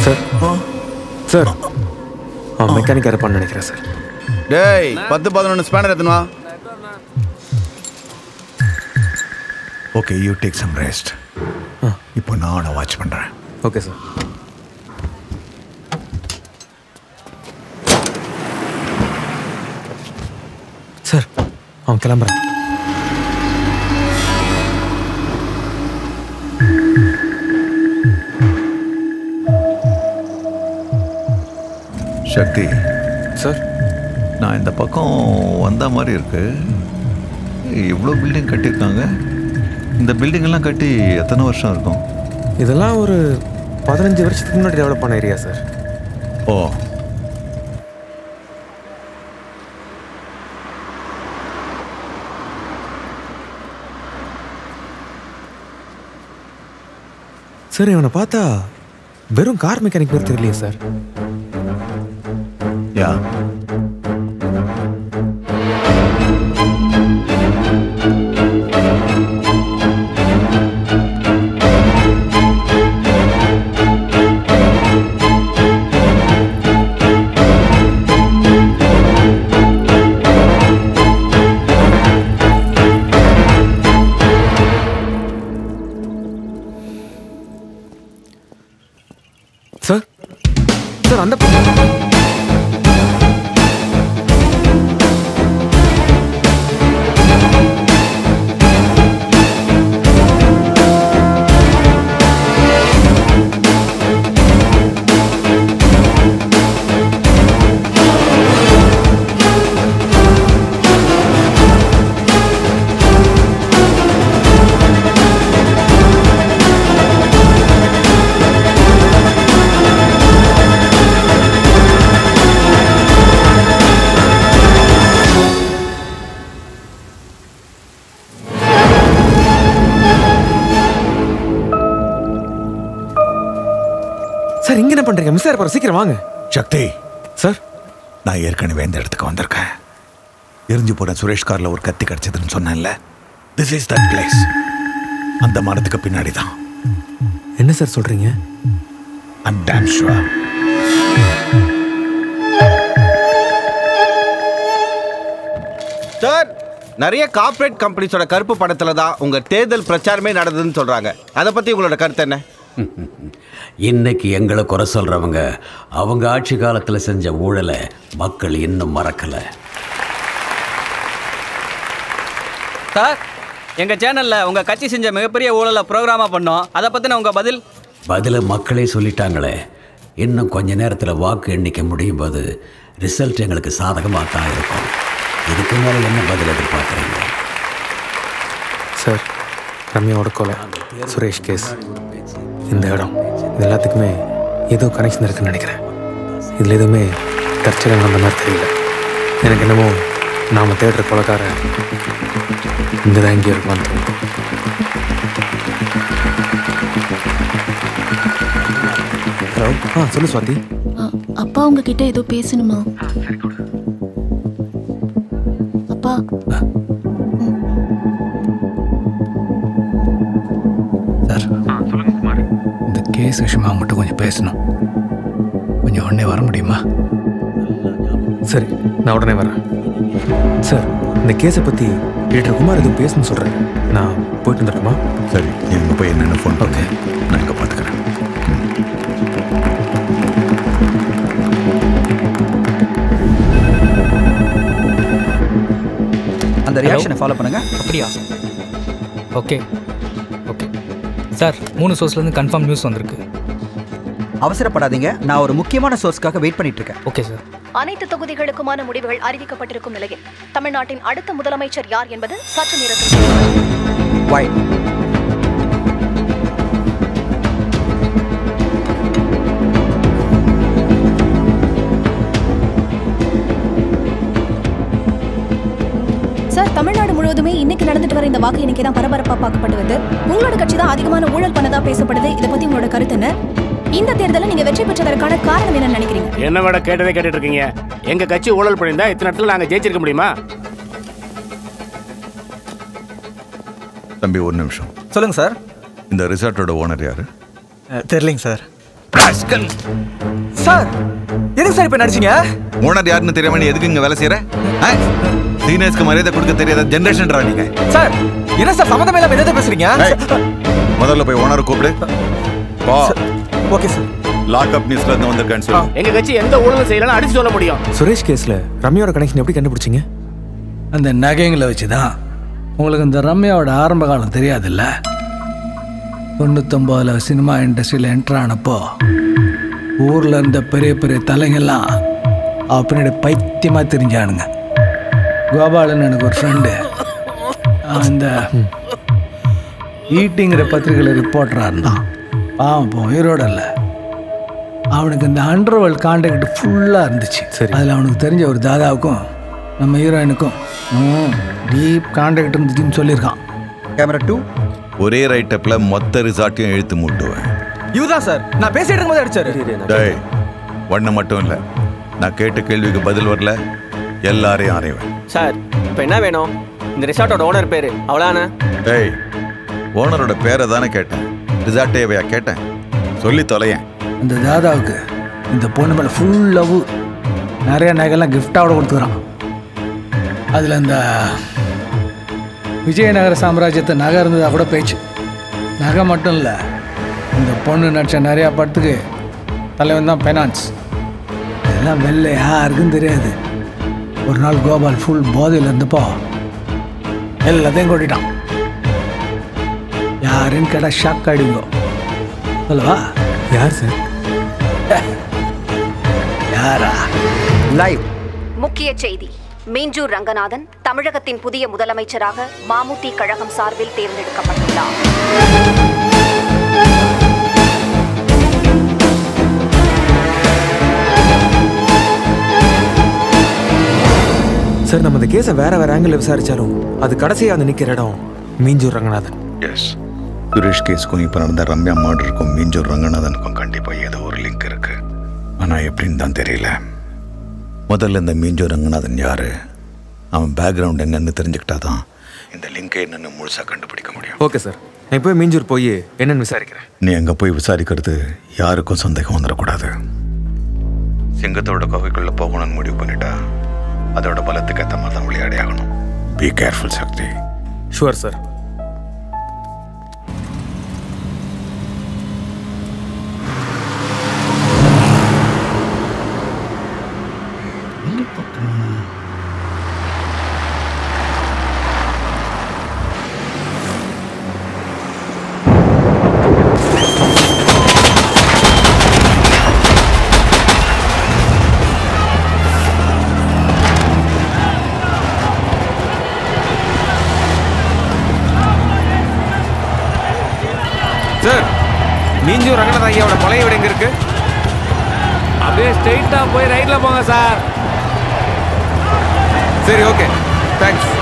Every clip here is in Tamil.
சார் சார் அவன் மெக்கானிக் இருப்பான்னு நினைக்கிறேன் சார் டேய் பத்து பதினொன்று ஸ்பேனர் எத்தனை வா okay you take some rest இப்போ நான் அவனை வாட்ச் பண்ணுறேன் ஓகே சார் சார் அவன் கிளம்புறான் சக்தி சார் நான் இந்த பக்கம் வந்த மாதிரி இருக்கு இவ்வளோ பில்டிங் கட்டியிருக்காங்க இந்த பில்டிங் எல்லாம் கட்டி எத்தனை வருஷம் இருக்கும் இதெல்லாம் ஒரு பதினஞ்சு வருஷத்துக்கு முன்னாடி டெவலப் பண்ண ஏரியா சார் ஓ சார் இவனை பார்த்தா வெறும் கார் மெக்கானிக் பேர் தெரியலையே சார் யா சார் சார் அந்த பக்கம் சார் இங்க என்ன பண்றீங்க மிஸ் ஆயிருப்பாரு சீக்கிரம் வாங்க சக்தி சார் நான் ஏற்கனவே இந்த இடத்துக்கு வந்திருக்கேன் எரிஞ்சு போன சுரேஷ் கார்ல ஒரு கத்தி கிடைச்சதுன்னு சொன்னேன்ல திஸ் இஸ் தட் பிளேஸ் அந்த மரத்துக்கு பின்னாடி தான் என்ன சார் சொல்றீங்க ஐம் டேம் ஷுவர் சார் நிறைய கார்ப்பரேட் கம்பெனிஸோட கருப்பு படத்துல தான் உங்க தேர்தல் பிரச்சாரமே நடந்ததுன்னு சொல்றாங்க அதை பத்தி உங்களோட கருத்து என்ன இன்னைக்கு எங்களை குறை சொல்றவங்க அவங்க ஆட்சி காலத்தில் செஞ்ச ஊழலை மக்கள் இன்னும் மறக்கல சார் எங்க சேனல்ல உங்க கட்சி செஞ்ச மிகப்பெரிய ஊழலை ப்ரோக்ராமா பண்ணோம் அதை பத்தின உங்க பதில் பதில மக்களே சொல்லிட்டாங்களே இன்னும் கொஞ்ச நேரத்தில் வாக்கு எண்ணிக்கை முடியும் போது ரிசல்ட் எங்களுக்கு சாதகமாக தான் இருக்கும் இதுக்கு மேலே என்ன பதில் எதிர்பார்க்குறீங்க சார் ரம்யாவோட கொலை சுரேஷ் கேஸ் இந்த இடம் இது எல்லாத்துக்குமே ஏதோ கனெக்ஷன் இருக்குன்னு நினைக்கிறேன் இதில் எதுவுமே தற்செயலாக நடந்த மாதிரி தெரியல எனக்கு என்னமோ நாம் தேடுற கொலைக்காரன் இங்கே தான் இங்கே இருப்பான்னு தோணும் ஹலோ ஆ சொல்லு சுவாதி அ, அப்பா உங்ககிட்ட ஏதோ பேசணுமா அப்பா சார் இந்த கேஸ் விஷயமா மட்டும் கொஞ்சம் பேசணும் கொஞ்சம் உடனே வர முடியுமா சரி நான் உடனே வரேன் சார் இந்த கேஸை பற்றி எடிட்டர் குமார் எதுவும் பேசணும்னு சொல்கிறேன் நான் போயிட்டு வந்துட்டுமா சரி நீங்க போய் என்னென்ன ஃபோன் ஓகே நான் இங்கே பார்த்துக்கிறேன் அந்த ரியாக்ஷனை ஃபாலோ பண்ணுங்க அப்படியா ஓகே ஓகே சார் மூணு சோர்ஸ்லேருந்து கன்ஃபார்ம் நியூஸ் வந்திருக்கு அவசரப்படாதீங்க நான் ஒரு முக்கியமான சோர்ஸ்க்காக வெயிட் பண்ணிட்டு இருக்கேன் ஓகே சார் அனைத்து தொகுதிகளுக்குமான முடிவுகள் அறிவிக்கப்பட்டிருக்கும் நிலையில் தமிழ்நாட்டின் அடுத்த முதலமைச்சர் யார் என்பது சற்று நேரத்தில் வாய் சார் தமிழ்நாடு முழுவதுமே இன்னைக்கு நடந்துட்டு வர இந்த வாக்கு எண்ணிக்கை தான் பரபரப்பா பார்க்கப்பட்டு வருது உங்களோட கட்சி தான் அதிகமான ஊழல் பண்ணதா பேசப்படுது இதை பத்தி உங்களோட கருத்து என்ன இந்த தேர்தலில் நீங்க வெற்றி பெற்றதற்கான காரணம் என்னன்னு நினைக்கிறீங்க என்ன விட கேட்டதே கேட்டுட்டு இருக்கீங்க எங்க கட்சி ஊழல் பண்ணியிருந்தா இத்தனை இடத்துல நாங்க ஜெயிச்சிருக்க முடியுமா தம்பி ஒரு நிமிஷம் சொல்லுங்க சார் இந்த ரிசார்ட்டோட ஓனர் யாரு தெரிலிங்க சார் ராஸ்கல் சார் எதுக்கு சார் இப்ப நடிச்சீங்க ஓனர் யாருன்னு தெரியாம நீ எதுக்கு இங்க வேலை செய்யற சீனியர்ஸ்க்கு மரியாதை கொடுக்க தெரியாத ஜெனரேஷன்டா நீங்க சார் என்ன சார் சம்மந்தமே இல்லாம எதாவது பேசுறீங்க ஏய், முதல்ல போய் ஓனர் கூப்பிடு போ ஓகே சார் லாக்அப் நியூஸ்ல இருந்து வந்திருக்கேன்னு சொல்லு எங்க கட்சி எந்த ஊழலும் செய்யலன்னு அடிச்சு சொல்ல முடியும் சுரேஷ் கேஸ்ல ரம்யாவோட கனெக்ஷன் எப்படி கண்டுபிடிச்சீங்க அந்த நகைங்களை வச்சு தான் உங்களுக்கு இந்த ரம்யாவோட ஆரம்ப காலம் தெரியாதுல்ல தொண்ணூத்தொம்போதில் சினிமா இண்டஸ்ட்ரியில் என்டர் ஆனப்போ ஊரில் இருந்த பெரிய பெரிய தலைங்கெல்லாம் அவ பின்னாடி பைத்தியமாக தெரிஞ்சானுங்க கோபாலன் எனக்கு ஒரு ஃப்ரெண்டு அந்த ஈட்டிங்கிற பத்திரிகையில் ரிப்போர்ட்டராக இருந்தான் பாவம் இப்போ உயிரோட இல்லை அவனுக்கு இந்த அண்டர்வேர்ல்ட் கான்டாக்ட் ஃபுல்லாக இருந்துச்சு சரி. அதில் அவனுக்கு தெரிஞ்ச ஒரு தாதாவுக்கும் நம்ம ஹீரோயினுக்கும் டீப் கான்டாக்ட் இருந்துச்சுன்னு சொல்லியிருக்கான் கேமரா டூ ஒரே ரைட்டப்ல மொத்த ரிசார்ட்டையும் இழுத்து மூட்டுவேன் இதுதான் சார் நான் பேசிட்டு இருக்கும்போது அடிச்சாரு டேய் ஒண்ணு மட்டும் இல்ல நான் கேட்ட கேள்விக்கு பதில் வரல எல்லாரையும் அறைவேன் சார் இப்போ என்ன வேணும் இந்த ரிசார்ட்டோட ஓனர் பேர் அவ்வளோதானே டேய் ஓனரோட பேரை தானே கேட்டேன் ரிசார்ட்டேவையா கேட்டேன் சொல்லி தொலையேன் அந்த தாதாவுக்கு இந்த பொண்ணு மேலே ஃபுல் லவ் நிறைய நகைலாம் கிஃப்டாவோட கொடுத்துக்கிறான் அதில் அந்த விஜயநகர சாம்ராஜ்யத்தை நகை இருந்ததா கூட பேச்சு நகை மட்டும் இல்லை இந்த பொண்ணு நடிச்ச நிறையா படத்துக்கு தலைவன் தான் ஃபைனான்ஸ் இதெல்லாம் வெளில யாருக்கும் தெரியாது ஒரு நாள் கோபால் ஃபுல் போதையில் இருந்தப்போ எல்லாத்தையும் கொட்டிட்டான் யாருன்னு கேட்டால் ஷாக் ஆகிடுங்கோ சொல்லவா யார் சார் யாரா லைவ் முக்கிய செய்தி மீஞ்சூர் ரங்கநாதன் தமிழகத்தின் புதிய முதலமைச்சராக மாமுதி கழகம் சார்பில் தேர்ந்தெடுக்கப்பட்டுள்ளார் சார் நம்ம இந்த கேஸை வேற வேற ஆங்கிள் விசாரிச்சாலும் அது கடைசியாக வந்து நிற்கிற இடம் மீஞ்சூர் ரங்கநாதன் எஸ் சுரேஷ் கேஸ்க்கும் இப்போ நடந்த ரம்யா மர்டருக்கும் மீஞ்சூர் ரங்கநாதனுக்கும் கண்டிப்பாக ஏதோ ஒரு லிங்க் இருக்கு ஆனால் எப்படின்னு தான் தெரியல முதல்ல இந்த மீஞ்சூர் ரங்கநாதன் யாரு அவன் பேக்ரவுண்ட் என்னன்னு தெரிஞ்சுக்கிட்டா தான் இந்த லிங்கை என்னன்னு முழுசாக கண்டுபிடிக்க முடியும் ஓகே சார் நான் இப்போ மீஞ்சூர் போய் என்னன்னு விசாரிக்கிறேன் நீ அங்கே போய் விசாரிக்கிறது யாருக்கும் சந்தேகம் வந்துடக்கூடாது சிங்கத்தோட குகைக்குள்ள போகணும்னு முடிவு பண்ணிட்டா அதோட பலத்துக்கு ஏற்ற மாதிரி தான் விளையாடி ஆகணும் be careful Sakthi sure sir sir Minjur Ranganatha ஐயாவோட பழைய வீடு எங்க இருக்கு அப்படியே ஸ்ட்ரைட்டா போய் ரைட்ல போங்க சார் சரி ஓகே தேங்க்ஸ்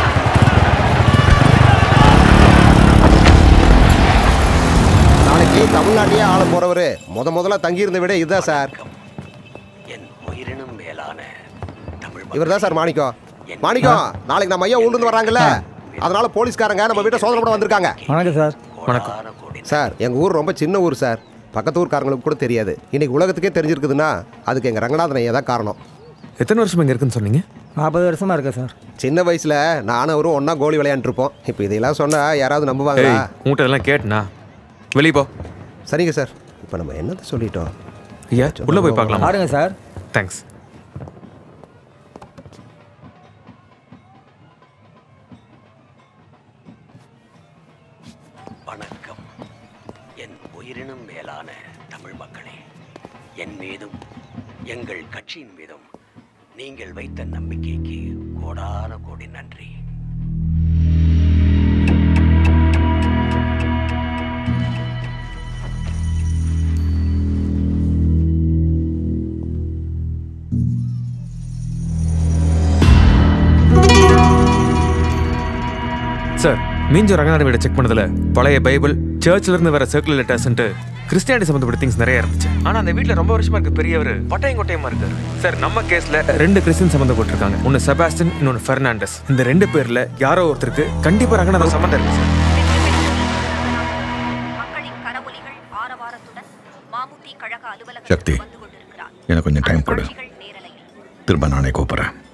நாளைக்கு தமிழ்நாட்டையே ஆள போறவரு முத முதல்ல தங்கியிருந்த விட இதுதான் சார் என் உயிரினும் மேலான இவர் தான் சார் மாணிக்கம் மாணிக்கம் நாளைக்கு நம்ம ஐயா ஊர்லேருந்து வராங்கல்ல அதனால போலீஸ்காரங்க நம்ம வீட்டை சோதனை போட வந்திருக்காங்க வணக்கம் சார் வணக்கம் சார் எங்கள் ஊர் ரொம்ப சின்ன ஊர் சார் பக்கத்து ஊர்க்காரங்களுக்கு கூட தெரியாது இன்னைக்கு உலகத்துக்கே தெரிஞ்சிருக்குதுன்னா அதுக்கு எங்கள் ரங்கநாதன் ஐயா தான் காரணம் எத்தனை வருஷம் இங்கே இருக்குன்னு சொன்னீங்க நாற்பது வருஷமா இருக்கேன் சார் சின்ன வயசுல நானும் அவரும் ஒன்றா கோலி விளையாண்டுருப்போம் இப்போ இதெல்லாம் சொன்னால் யாராவது நம்புவாங்களா ஏய் உங்கள்கிட்ட இதெல்லாம் கேட்டனா வெளியே போ சரிங்க சார் இப்போ நம்ம என்னத்தை சொல்லிட்டோம் ஐயா உள்ளே போய் பார்க்கலாம் பாருங்க சார் தேங்க்ஸ் வணக்கம் என் உயிரினும் மேலான தமிழ் மக்களே என் மீதும் எங்கள் கட்சியின் மீதும் நீங்கள் வைத்த நம்பிக்கைக்கு கோடான கோடி நன்றி சார் மீஞ்சூர் ரங்கநாத வீடை செக் பண்ணதுல பழைய பைபிள் சர்ச்சில் இருந்து வர சர்க்குலர் லெட்டர்ஸ்ன்ட்டு கிறிஸ்டியானிட்டி சம்மந்தப்பட்ட திங்ஸ் நிறைய இருந்துச்சு ஆனா அந்த வீட்ல ரொம்ப வருஷமா இருக்க பெரியவர் பட்டையும் கொட்டையுமா இருக்காரு சார் நம்ம கேஸ்ல ரெண்டு கிறிஸ்டின் சம்மந்தப்பட்டிருக்காங்க ஒன்னு செபாஸ்டின் இன்னொன்னு பெர்னாண்டஸ் இந்த ரெண்டு பேர்ல யாரோ ஒருத்தருக்கு கண்டிப்பா ரங்கநாத சம்மந்தம் இருக்கு சார் மக்களின் கரவொலிகள் ஆரவாரத்துடன் மாமுதி கழக அலுவலகம் சக்தி எனக்கு கொஞ்சம் டைம் கொடு திரும்ப நானே கூப்பிட்றேன்